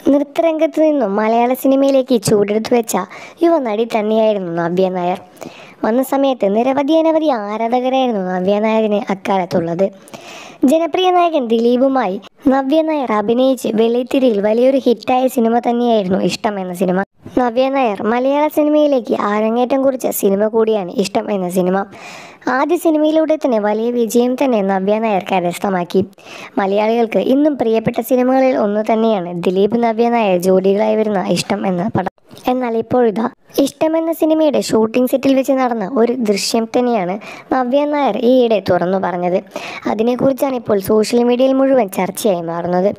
നൃത്തരംഗത്ത് നിന്നും മലയാള സിനിമയിലേക്ക് ചൂടെടുത്തു വെച്ച യുവനടി തന്നെയായിരുന്നു നവ്യ നായർ വന്ന സമയത്ത് നിരവധി അനവധി ആരാധകരായിരുന്നു നവ്യ നായരിന് അക്കാലത്തുള്ളത് ജനപ്രിയ നായകൻ ദിലീപുമായി നവ്യ നായർ അഭിനയിച്ച് വെള്ളിത്തിരിയിൽ വലിയൊരു ഹിറ്റായ സിനിമ തന്നെയായിരുന്നു ഇഷ്ടം എന്ന സിനിമ നവ്യ നായർ മലയാള സിനിമയിലേക്ക് അരങ്ങേറ്റം കുറിച്ച സിനിമ കൂടിയാണ് ഇഷ്ടം എന്ന സിനിമ ആദ്യ സിനിമയിലൂടെ തന്നെ വലിയ വിജയം തന്നെ നവ്യ നായർ കരസ്ഥമാക്കി മലയാളികൾക്ക് ഇന്നും പ്രിയപ്പെട്ട സിനിമകളിൽ ഒന്ന് തന്നെയാണ് ദിലീപ് നവ്യ നായർ ജോഡികളായി വരുന്ന ഇഷ്ടം എന്ന പടം എന്നാൽ ഇപ്പോഴിതാ ഇഷ്ടം എന്ന സിനിമയുടെ ഷൂട്ടിംഗ് സെറ്റിൽ വെച്ച് നടന്ന ഒരു ദൃശ്യം തന്നെയാണ് നവ്യ നായർ ഈയിടെ തുറന്നു പറഞ്ഞത് അതിനെക്കുറിച്ചാണ് ഇപ്പോൾ സോഷ്യൽ മീഡിയയിൽ മുഴുവൻ ചർച്ചയായി മാറുന്നത്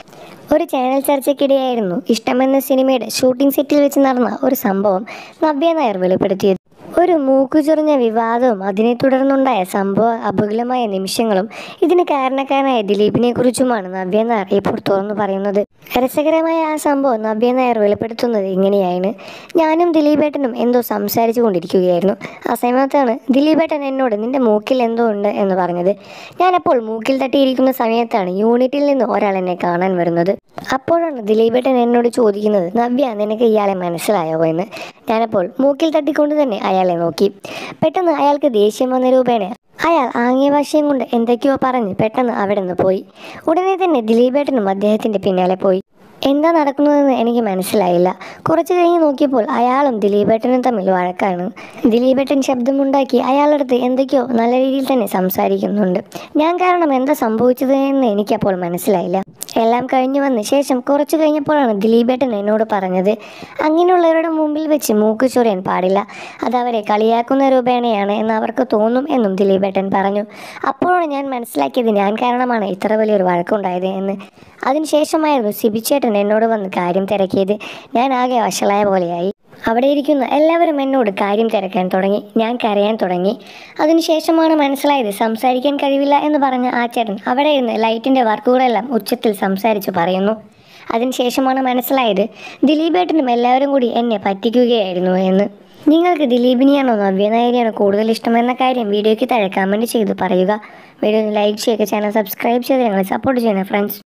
ഒരു ചാനൽ ചർച്ചയ്ക്കിടെയായിരുന്നു ഇഷ്ടമെന്ന സിനിമയുടെ ഷൂട്ടിംഗ് സെറ്റിൽ വെച്ച് നടന്ന ഒരു സംഭവം നവ്യ നായർ വെളിപ്പെടുത്തിയത് ഒരു മൂക്കുചൊറിഞ്ഞ വിവാദവും അതിനെ തുടർന്നുണ്ടായ സംഭവ അപകടമായ നിമിഷങ്ങളും ഇതിന് കാരണക്കാരനായ ദിലീപിനെ കുറിച്ചുമാണ് നവ്യ നായർ ഇപ്പോൾ തുറന്നു പറയുന്നത് രസകരമായ ആ സംഭവം നവ്യ നായർ വെളിപ്പെടുത്തുന്നത് ഇങ്ങനെയാണ് ഞാനും ദിലീപേട്ടനും എന്തോ സംസാരിച്ചു കൊണ്ടിരിക്കുകയായിരുന്നു ആ സമയത്താണ് ദിലീപേട്ടൻ എന്നോട് നിന്റെ മൂക്കിൽ എന്തോ ഉണ്ട് എന്ന് പറഞ്ഞത് ഞാനപ്പോൾ മൂക്കിൽ തട്ടിയിരിക്കുന്ന സമയത്താണ് യൂണിറ്റിൽ നിന്ന് ഒരാൾ എന്നെ കാണാൻ വരുന്നത് അപ്പോഴാണ് ദിലീപേട്ടൻ എന്നോട് ചോദിക്കുന്നത് നവ്യ നിനക്ക് ഇയാളെ മനസ്സിലായോ എന്ന് ഞാനപ്പോൾ മൂക്കിൽ തട്ടിക്കൊണ്ട് തന്നെ അയാളെ നോക്കി പെട്ടെന്ന് അയാൾക്ക് ദേഷ്യം വന്ന രൂപേണ അയാൾ ആംഗ്യഭാഷയും കൊണ്ട് എന്തൊക്കെയോ പറഞ്ഞ് പെട്ടെന്ന് അവിടെ നിന്ന് പോയി ഉടനെ തന്നെ ദിലീപേട്ടനും അദ്ദേഹത്തിൻ്റെ പിന്നാലെ പോയി എന്താ നടക്കുന്നതെന്ന് എനിക്ക് മനസ്സിലായില്ല കുറച്ച് കഴിഞ്ഞ് നോക്കിയപ്പോൾ അയാളും ദിലീപേട്ടനും തമ്മിൽ വഴക്കാണ് ദിലീപേട്ടൻ ശബ്ദമുണ്ടാക്കി അയാളടുത്ത് എന്തൊക്കെയോ നല്ല രീതിയിൽ തന്നെ സംസാരിക്കുന്നുണ്ട് ഞാൻ കാരണം എന്താ സംഭവിച്ചത് എന്ന് എനിക്കപ്പോൾ മനസ്സിലായില്ല എല്ലാം കഴിഞ്ഞു വന്ന ശേഷം കുറച്ച് കഴിഞ്ഞപ്പോഴാണ് ദിലീപേട്ടൻ എന്നോട് പറഞ്ഞത് അങ്ങനെയുള്ളവരുടെ മുമ്പിൽ വെച്ച് മൂക്ക് ചൊറിയാൻ പാടില്ല അത് അവരെ കളിയാക്കുന്ന രൂപേണയാണ് എന്ന് അവർക്ക് തോന്നും എന്നും ദിലീപേട്ടൻ പറഞ്ഞു അപ്പോഴാണ് ഞാൻ മനസ്സിലാക്കിയത് ഞാൻ കാരണമാണ് ഇത്ര വലിയൊരു വഴക്കുണ്ടായത് എന്ന് അതിനുശേഷമായിരുന്നു സിബിച്ചേട്ടൻ എന്നോട് വന്ന് കാര്യം തിരക്കിയത് ഞാൻ ആകെ വഷളായ പോലെയായി അവിടെ ഇരിക്കുന്ന എല്ലാവരും എന്നോട് കാര്യം തിരക്കാൻ തുടങ്ങി ഞാൻ കരയാൻ തുടങ്ങി അതിനുശേഷമാണ് മനസ്സിലായത് സംസാരിക്കാൻ കഴിവില്ല എന്ന് പറഞ്ഞ ആ ചേട്ടൻ അവിടെ ഇരുന്ന് ലൈറ്റിൻ്റെ വർക്കുകളെല്ലാം ഉച്ചത്തിൽ സംസാരിച്ചു പറയുന്നു അതിനുശേഷമാണ് മനസ്സിലായത് ദിലീപേട്ടനും എല്ലാവരും കൂടി എന്നെ പറ്റിക്കുകയായിരുന്നു എന്ന് നിങ്ങൾക്ക് ദിലീപിനെയാണോ നവ്യ നായരെയാണോ കൂടുതൽ ഇഷ്ടമെന്ന കാര്യം വീഡിയോയ്ക്ക് താഴെ കമൻറ്റ് ചെയ്ത് പറയുക വീഡിയോ ലൈക്ക് ചെയ്യുക ചാനൽ സബ്സ്ക്രൈബ് ചെയ്ത് ഞങ്ങളെ സപ്പോർട്ട് ചെയ്യണം ഫ്രണ്ട്സ്